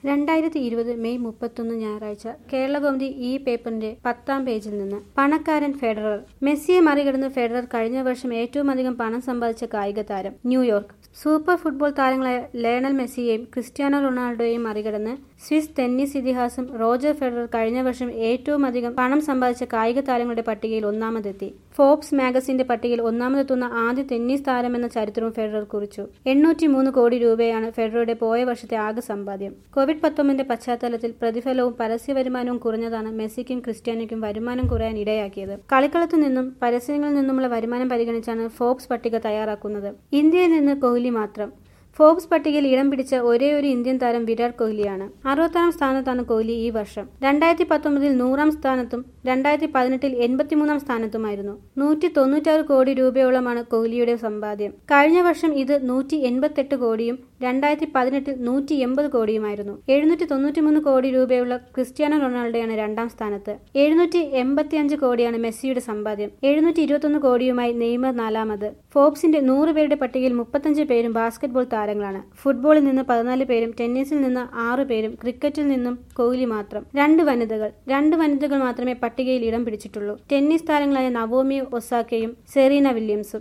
രണ്ടായിരത്തി ഇരുപത് മെയ് മുപ്പത്തൊന്ന് ഞായറാഴ്ച കേരളകൗമുദി ഈ പേപ്പറിന്റെ പത്താം പേജിൽ നിന്ന് പണക്കാരൻ ഫെഡറർ മെസ്സിയെ മറികടന്ന് ഫെഡറർ കഴിഞ്ഞ വർഷം ഏറ്റവും അധികം പണം സമ്പാദിച്ച കായിക താരം ന്യൂയോർക്ക് സൂപ്പർ ഫുട്ബോൾ താരങ്ങളായ ലയണൽ മെസ്സിയെയും ക്രിസ്ത്യാനോ റൊണാൾഡോയെയും മറികടന്ന് സ്വിസ് ടെന്നീസ് ഇതിഹാസം റോജർ ഫെഡറർ കഴിഞ്ഞ വർഷം ഏറ്റവും അധികം പണം സമ്പാദിച്ച കായിക താരങ്ങളുടെ പട്ടികയിൽ ഒന്നാമതെത്തി ഫോബ്സ് മാഗസിന്റെ പട്ടികയിൽ ഒന്നാമതെത്തുന്ന ആദ്യ ടെന്നീസ് താരമെന്ന ചരിത്രവും ഫെഡറർ കുറിച്ചു എണ്ണൂറ്റി മൂന്ന് കോടി രൂപയാണ് ഫെഡററുടെ പോയ വർഷത്തെ ആകെ സമ്പാദ്യം കോവിഡ് പത്തൊമ്പതിന്റെ പശ്ചാത്തലത്തിൽ പ്രതിഫലവും പരസ്യ വരുമാനവും കുറഞ്ഞതാണ് മെസ്സിക്കും ക്രിസ്ത്യാനോയ്ക്കും വരുമാനം കുറയാൻ ഇടയാക്കിയത് കളിക്കളത്തു നിന്നും പരസ്യങ്ങളിൽ നിന്നുമുള്ള വരുമാനം പരിഗണിച്ചാണ് ഫോബ്സ് പട്ടിക തയ്യാറാക്കുന്നത് ഇന്ത്യയിൽ നിന്ന് കോഹ്ലി മാത്രം ഫോബ്സ് പട്ടികയിൽ ഇടം പിടിച്ച ഒരേ ഒരു ഇന്ത്യൻ താരം വിരാട് കോഹ്ലിയാണ് അറുപത്താറാം സ്ഥാനത്താണ് കോഹ്ലി ഈ വർഷം രണ്ടായിരത്തി പത്തൊമ്പതിൽ നൂറാം സ്ഥാനത്തും രണ്ടായിരത്തി പതിനെട്ടിൽ എൺപത്തിമൂന്നാം സ്ഥാനത്തുമായിരുന്നു നൂറ്റി തൊണ്ണൂറ്റാറ് കോടി രൂപയോളമാണ് കോഹ്ലിയുടെ സമ്പാദ്യം കഴിഞ്ഞ വർഷം ഇത് നൂറ്റി എൺപത്തെട്ട് കോടിയും രണ്ടായിരത്തി പതിനെട്ടിൽ നൂറ്റി എൺപത് കോടിയുമായിരുന്നു എഴുന്നൂറ്റി തൊണ്ണൂറ്റിമൂന്ന് കോടി രൂപയുള്ള ക്രിസ്ത്യാനോ റൊണാൾഡോയാണ് രണ്ടാം സ്ഥാനത്ത് എഴുന്നൂറ്റി എൺപത്തിയഞ്ച് കോടിയാണ് മെസ്സിയുടെ സമ്പാദ്യം എഴുന്നൂറ്റി ഇരുപത്തൊന്ന് കോടിയുമായി നെയ്മർ നാലാമത് ഫോബ്സിന്റെ നൂറ് പേരുടെ പട്ടികയിൽ മുപ്പത്തഞ്ച് പേരും ബാസ്കറ്റ്ബോൾ താരങ്ങളാണ് ഫുട്ബോളിൽ നിന്ന് പതിനാല് പേരും ടെന്നീസിൽ നിന്ന് ആറ് പേരും ക്രിക്കറ്റിൽ നിന്നും കോഹ്ലി മാത്രം രണ്ട് വനിതകൾ രണ്ട് വനിതകൾ മാത്രമേ പട്ടികയിൽ ഇടം പിടിച്ചിട്ടുള്ളൂ ടെന്നീസ് താരങ്ങളായ നവോമി ഒസാക്കയും സെറീന വില്യംസും